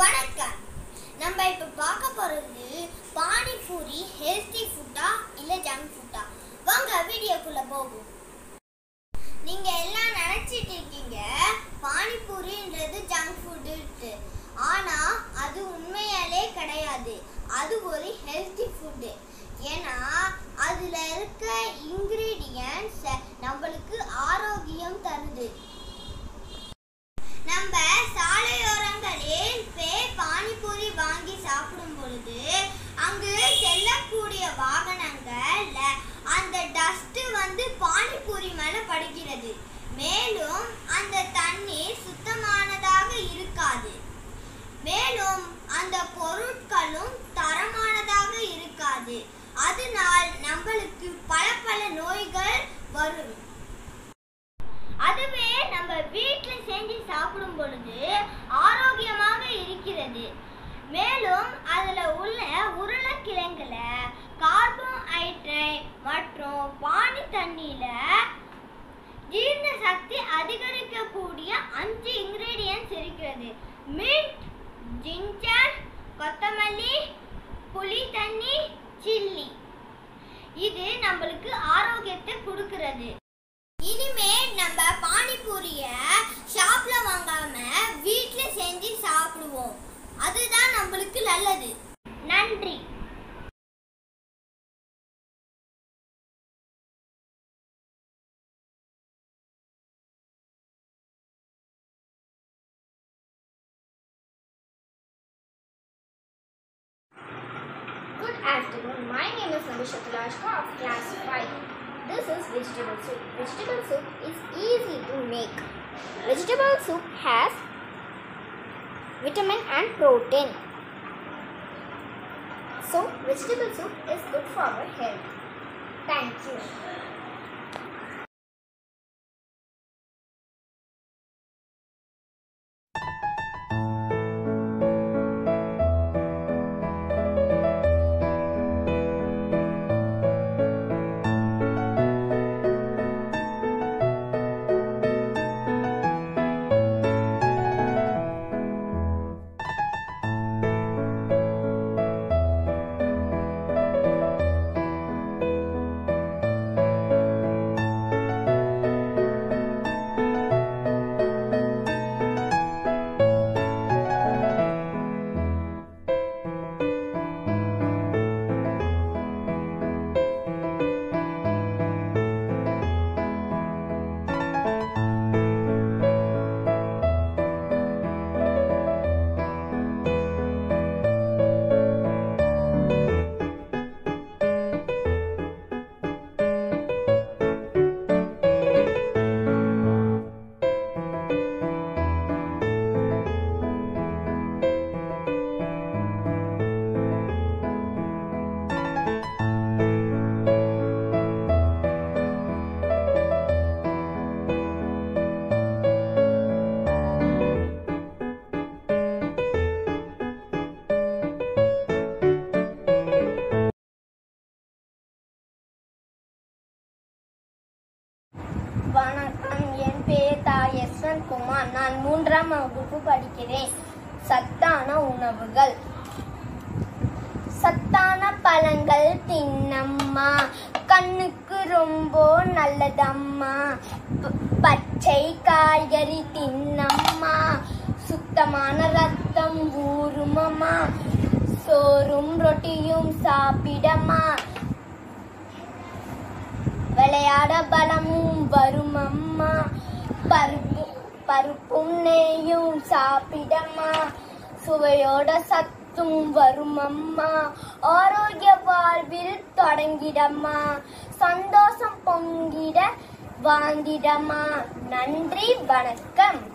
வணக்கம் நம்ம இப்ப பார்க்க போறது பானிபூரி ஹெல்த்தி ஃபுட்டா இல்ல ஜங்க் ஃபுட்டா வாங்க வீடியோக்குள்ள போவோம் நீங்க எல்லாம் நினைச்சிட்டு இருக்கீங்க பானிபூரின்றது ஜங்க் ஃபுட்டு ஆனா அது உண்மையாலே கிடையாது அது ஒரு ஹெல்த்தி ஃபுட்டு ஏன்னா அதுல இருக்க இன்கிரீடியன்ட்ஸ் நம்மளுக்கு ஆரோக்கியம் தருது நம்ம சாலையோரங்களில் போய் பானிபூரி வாங்கி சாப்பிடும் பொழுது அங்கு செல்லக்கூடிய வாகனங்கள்ல அந்த டஸ்ட் வந்து பானிபூரி மேல படுகிறது மேலும் அந்த தண்ணீர் சுத்தமானதாக இருக்காது மேலும் அந்த பொருட்களும் தரமானதாக இருக்காது அதனால் நம்மளுக்கு பல பல நோய்கள் வரும் அதுவே நம்ம வீட்டில் செஞ்சு சாப்பிடும் பொழுது ஆரோக்கியமாக இருக்கிறது மேலும் அதுல உள்ள உருளைக்கிழங்குல கார்போஹைட்ரேட் மற்றும் பானி தண்ணியில ஜீரண சக்தி அதிகரிக்கக்கூடிய அஞ்சு இன்கிரீடியன்ஸ் இருக்கிறது மின்ட் ஜிஞ்சர் கொத்தமல்லி புளி தண்ணி சில்லி இது நம்மளுக்கு ஆரோக்கியத்தை கொடுக்கிறது இனிமே நம்ம பானிபூரிய ஷாப்ல வாங்காம வீட்ல செஞ்சு சாப்பிடுவோம் அதுதான் நம்மளுக்கு நல்லது நன்றி Good afternoon. My name is Namisha Tulashka of class 5. This is vegetable soup. Vegetable soup is easy to make. Vegetable soup has vitamin and protein. So, vegetable soup is good for our health. Thank you. வணக்கம் என் பெயர் தா யஸ்வந்த் குமார் நான் மூன்றாம் வகுப்பு படிக்கிறேன் சத்தான உணவுகள் சத்தான பழங்கள் தின்னம்மா கண்ணுக்கு ரொம்ப நல்லதம்மா ப- பச்சை காய்கறி தின்னம்மா சுத்தமான ரத்தம் ஊறுமம்மா சோறும் ரொட்டியும் சாப்பிடம்மா விளையாட பலமும் வரும் அம்மா பருப்பு பருப்பும் நெய்யும் சாப்பிடம்மா சுவையோட சத்தும் வரும் அம்மா ஆரோக்கிய வாழ்வில் தொடங்கிடம்மா சந்தோஷம் பொங்கிட வாழ்ந்திடம்மா நன்றி வணக்கம்